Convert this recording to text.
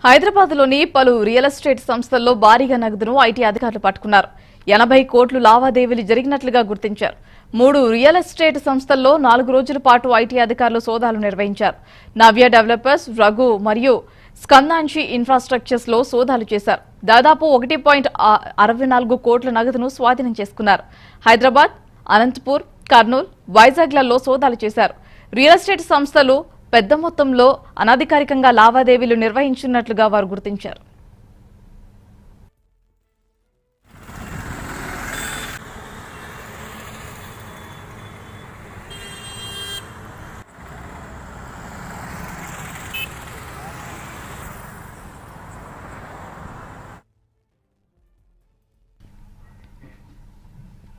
హైదరాబాద్లోని పలు real estate సంస్థల్లో భారీగా నగదును ఐటీ అధికారులు పట్టుకున్నారు ఎనభై కోట్లు లావాదేవీలు జరిగినట్లుగా గుర్తించారు మూడు రియల్ ఎస్టేట్ సంస్థల్లో నాలుగు రోజుల పాటు ఐటీ అధికారులు సోదాలు నిర్వహించారు నవ్య డెవలపర్స్ రఘు మరియు స్కందాంశి ఇన్ఫ్రాస్ట్రక్చర్స్ లో సోదాలు చేశారు దాదాపు ఒకటి పాయింట్ అరవై నాలుగు కోట్ల నగదును స్వాధీనం చేసుకున్నారు హైదరాబాద్ అనంతపూర్ కర్నూలు వైజాగ్లలో సోదాలు చేశారు రియల్ ఎస్టేట్ సంస్థలు పెద్ద మొత్తంలో అనధికారికంగా లావాదేవీలు నిర్వహించున్నట్లుగా వారు గుర్తించారు